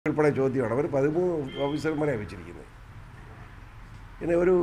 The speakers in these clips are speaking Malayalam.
ഉൾപ്പെടെ ചോദ്യമാണ് അവർ പതിമൂന്ന് ഓഫീസർമാരെ വെച്ചിരിക്കുന്നത് പിന്നെ ഒരു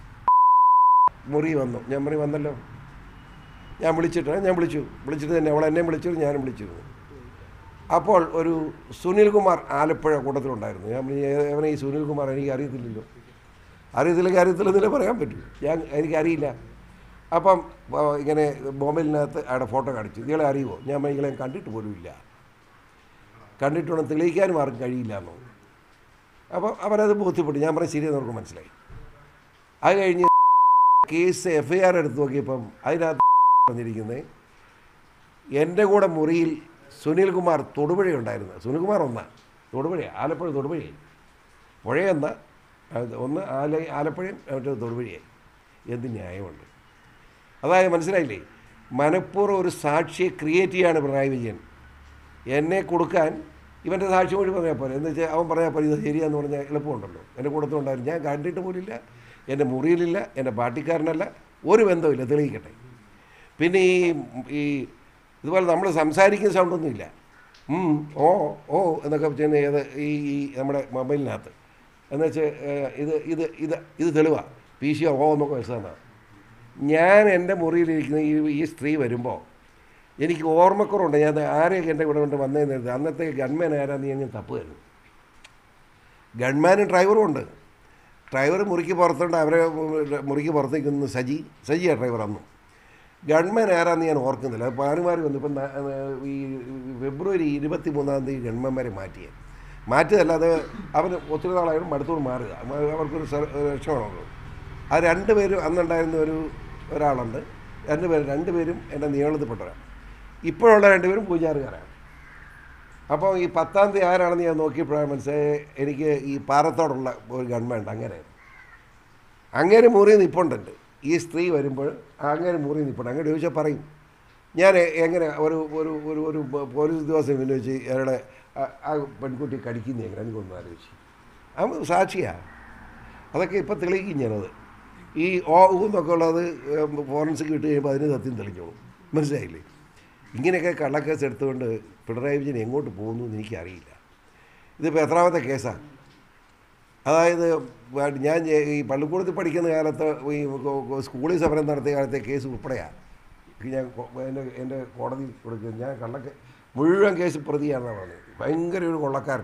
മുറി വന്നു ഞാൻ മുറി വന്നല്ലോ ഞാൻ വിളിച്ചിട്ട് ഞാൻ വിളിച്ചു വിളിച്ചിട്ട് തന്നെ അവൾ എന്നെ വിളിച്ചു ഞാനും വിളിച്ചിരുന്നു അപ്പോൾ ഒരു സുനിൽകുമാർ ആലപ്പുഴ കൂട്ടത്തിലുണ്ടായിരുന്നു ഞാൻ പറഞ്ഞു, "ഏ- അവനെ ഈ സുനിൽകുമാർ എനിക്ക് അറിയത്തില്ലല്ലോ അറിയത്തില്ലെങ്കിൽ അറിയത്തില്ലെന്നല്ലേ പറയാൻ പറ്റൂ ഞാൻ എനിക്കറിയില്ല അപ്പം ആ, ഇങ്ങനെ മൊബൈലിനകത്ത് അയാളുടെ ഫോട്ടോ കാണിച്ചു ഇയാളെ അറിയുമോ ഞാൻ പറഞ്ഞു, ഇയാളെ കണ്ടിട്ട് പോലും ഇല്ല കണ്ടിട്ട് വേണം തെളിയിക്കാനും ആർക്കും കഴിയില്ല എന്നോ അപ്പോൾ അവരത് ബോധ്യപ്പെട്ടു ഞാൻ പറഞ്ഞ ശരിയെന്ന് അവർക്ക് മനസ്സിലായി അത് കഴിഞ്ഞ് കേസ് എഫ് ഐ ആർ എടുത്ത് നോക്കിയപ്പം അതിനകത്ത് പറഞ്ഞിരിക്കുന്നത് എൻ്റെ കൂടെ മുറിയിൽ സുനിൽകുമാർ തൊടുപുഴയുണ്ടായിരുന്നു സുനിൽകുമാർ ഒന്നാണ് തൊടുപുഴ ആലപ്പുഴ തൊടുപുഴയായി പുഴയെന്ന അത് ഒന്ന് ആല ആലപ്പുഴയും മറ്റേ തൊടുപുഴയായി എന്ത് ന്യായമുണ്ട് അതായത് മനസ്സിലായില്ലേ മനഃപൂർവ്വം ഒരു സാക്ഷിയെ ക്രിയേറ്റ് ചെയ്യാണ് പിണറായി വിജയൻ എന്നെ കൊടുക്കാൻ ഇവൻ്റെ സാക്ഷി മൊഴി പറഞ്ഞാൽ പോലെ എന്ന് വെച്ചാൽ അവൻ പറഞ്ഞാൽ പോലെ ഇത് ശരിയാന്ന് പറഞ്ഞാൽ എളുപ്പമുണ്ടല്ലോ എൻ്റെ കൂടത്തുണ്ടായിരുന്നു ഞാൻ കണ്ടിട്ട് പോലില്ല എൻ്റെ മുറിയിലില്ല എൻ്റെ പാർട്ടിക്കാരനല്ല ഒരു ബന്ധവുമില്ല തെളിയിക്കട്ടെ പിന്നെ ഈ ഈ ഇതുപോലെ നമ്മൾ സംസാരിക്കുന്ന സൗണ്ടൊന്നുമില്ല ഉം, ഓ ഓ എന്നൊക്കെ ചെയ്യുന്ന ഏത് ഈ ഈ നമ്മുടെ മൊബൈലിനകത്ത് എന്ന് വെച്ചാൽ ഇത് ഇത് ഇത് ഇത് തെളിവാ പി സി ഓ എന്നൊക്കെ വെച്ചതാണ് ഞാൻ എൻ്റെ മുറിയിലിരിക്കുന്ന ഈ ഈ സ്ത്രീ വരുമ്പോൾ എനിക്ക് ഓർമ്മക്കുറവുണ്ട് ഞാൻ ആരെയൊക്കെ എൻ്റെ കൂടെ കൊണ്ട് വന്നതെന്ന് കരുതി. അന്നത്തെ ഗൺമാൻ ആരാന്ന് ഞാൻ ഞാൻ തപ്പുമായിരുന്നു ഗൺമാനും ഡ്രൈവറും ഉണ്ട് ഡ്രൈവർ മുറിക്ക് പുറത്തുണ്ട് അവരെ മുറിക്ക് പുറത്തേക്ക് നിന്ന് സജി സജിയാ ഡ്രൈവർ അന്നും ഗൺമാൻ ആരാന്ന് ഞാൻ ഓർക്കുന്നില്ല അത് മാറി മാറി വന്നു ഇപ്പം ന- ഈ ഫെബ്രുവരി ഇരുപത്തി മൂന്നാം തീയതി ഗൺമാന്മാരെ മാറ്റിയത് മാറ്റിയതല്ല അത് അവന് ഒത്തിരി നാളായാലും മടുത്തോട് മാറുക മ- അവർക്കൊരു സ- രക്ഷമാണല്ലോ ആ രണ്ട് പേരും അന്നുണ്ടായിരുന്ന ഒരു ഒരാളുണ്ട് രണ്ട് പേരും രണ്ട് പേരും എൻ്റെ നിയമത്തിൽപ്പെട്ടവരാണ് ഇപ്പോഴുള്ള രണ്ടുപേരും പൂജാറുകാരാണ് അപ്പോൾ ഈ പത്താം തീയതി ആരാണെന്ന് ഞാൻ നോക്കിയപ്പോഴാണ് മനസ്സിലായി എനിക്ക് ഈ പാറത്തോടുള്ള ഒരു ഗവൺമെൻറ് അങ്ങനെ അങ്ങനെ മുറി നിപ്പുണ്ടുണ്ട് ഈ സ്ത്രീ വരുമ്പോൾ അങ്ങനെ മുറി നിപ്പുണ്ട് അങ്ങനെ ചോദിച്ചാൽ പറയും ഞാൻ എ- എങ്ങനെ ഒരു ഒരു ഒരു ഒരു പോ- പോലീസ് ഉദ്യോഗസ്ഥൻ പിന്നെ വെച്ച് അയാളുടെ ആ- ആ പെൺകുട്ടി കടിക്കുന്ന എങ്ങനെ എനിക്കൊന്നും ആലോചിച്ച് അവൻ സാക്ഷിയാണ് അതൊക്കെ ഇപ്പം തെളിയിക്കും ഞാനത് ഈ ഓ ഊ എന്നൊക്കെ ഉള്ളത് ഫോറൻസിക് ഇട്ട് കഴിയുമ്പോൾ അതിന് സത്യം തെളിഞ്ഞോളും മനസ്സിലായില്ലേ ഇങ്ങനെയൊക്കെ കള്ളക്കേസ് എടുത്തുകൊണ്ട് പിണറായി വിജയൻ എങ്ങോട്ട് പോകുന്നു എന്ന് എനിക്കറിയില്ല ഇതിപ്പോൾ എത്രാമത്തെ കേസാണ് അതായത് വ- ഞാൻ ജെ- ഈ പള്ളിക്കൂടത്തിൽ പഠിക്കുന്ന കാലത്ത് ഈ കൊ- കൊ- സ്കൂളിൽ സമരം നടത്തിയ കാലത്തെ കേസ് ഉൾപ്പെടെയാണ് ഞാൻ കൊ- എൻ്റെ എൻ്റെ കോടതി കൊടുക്കുന്നത് ഞാൻ കള്ളക്കെ മുഴുവൻ കേസ് പ്രതിയാണെന്നാണ് പറഞ്ഞത് ഭയങ്കര ഒരു കൊള്ളക്കാരൻ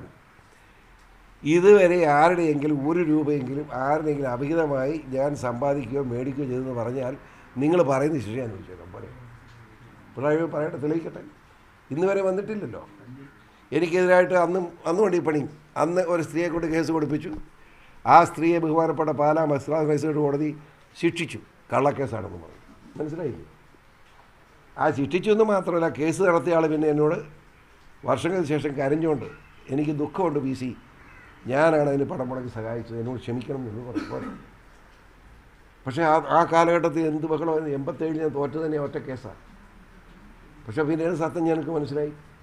ഇതുവരെ ആരുടെയെങ്കിലും ഒരു രൂപയെങ്കിലും ആരുടെയെങ്കിലും അഭിഹിതമായി ഞാൻ സമ്പാദിക്കുകയോ മേടിക്കുകയോ ചെയ്തെന്ന് പറഞ്ഞാൽ നിങ്ങൾ പറയുന്ന ശിക്ഷ ഞാൻ ചോദിച്ചേക്കാം പോലെ പിണറായി വിജയൻ പറയട്ടെ തെളിയിക്കട്ടെ ഇന്ന് വരെ വന്നിട്ടില്ലല്ലോ എനിക്കെതിരായിട്ട് അന്നും അന്നും ഉണ്ട് ഈ പണി അന്ന് ഒരു സ്ത്രീയെ കൊണ്ട് കേസ് കൊടുപ്പിച്ചു ആ സ്ത്രീയെ ബഹുമാനപ്പെട്ട പാലാ മസ്ലാസ് മജിസ്ട്രേറ്റ് കോടതി ശിക്ഷിച്ചു കള്ളക്കേസാണെന്ന് പറഞ്ഞു മനസ്സിലായില്ലേ ആ ശിക്ഷിച്ചു എന്ന് മാത്രമല്ല കേസ് നടത്തിയ ആൾ പിന്നെ എന്നോട് വർഷങ്ങൾക്ക് ശേഷം കരഞ്ഞുകൊണ്ട് എനിക്ക് ദുഃഖമുണ്ട് പി സി ഞാനാണ് അതിന് പണം മുടക്കി സഹായിച്ചത് എന്നോട് ക്ഷമിക്കണം എന്ന് പറഞ്ഞു പോലെ പക്ഷേ ആ ആ കാലഘട്ടത്തിൽ എന്ത് ബഹളമായിരുന്നു എൺപത്തേഴിൽ ഞാൻ തോറ്റത് തന്നെ ഒറ്റ കേസാണ് പക്ഷേ പിന്നീട് സത്യം ഞങ്ങൾക്ക് മനസ്സിലായി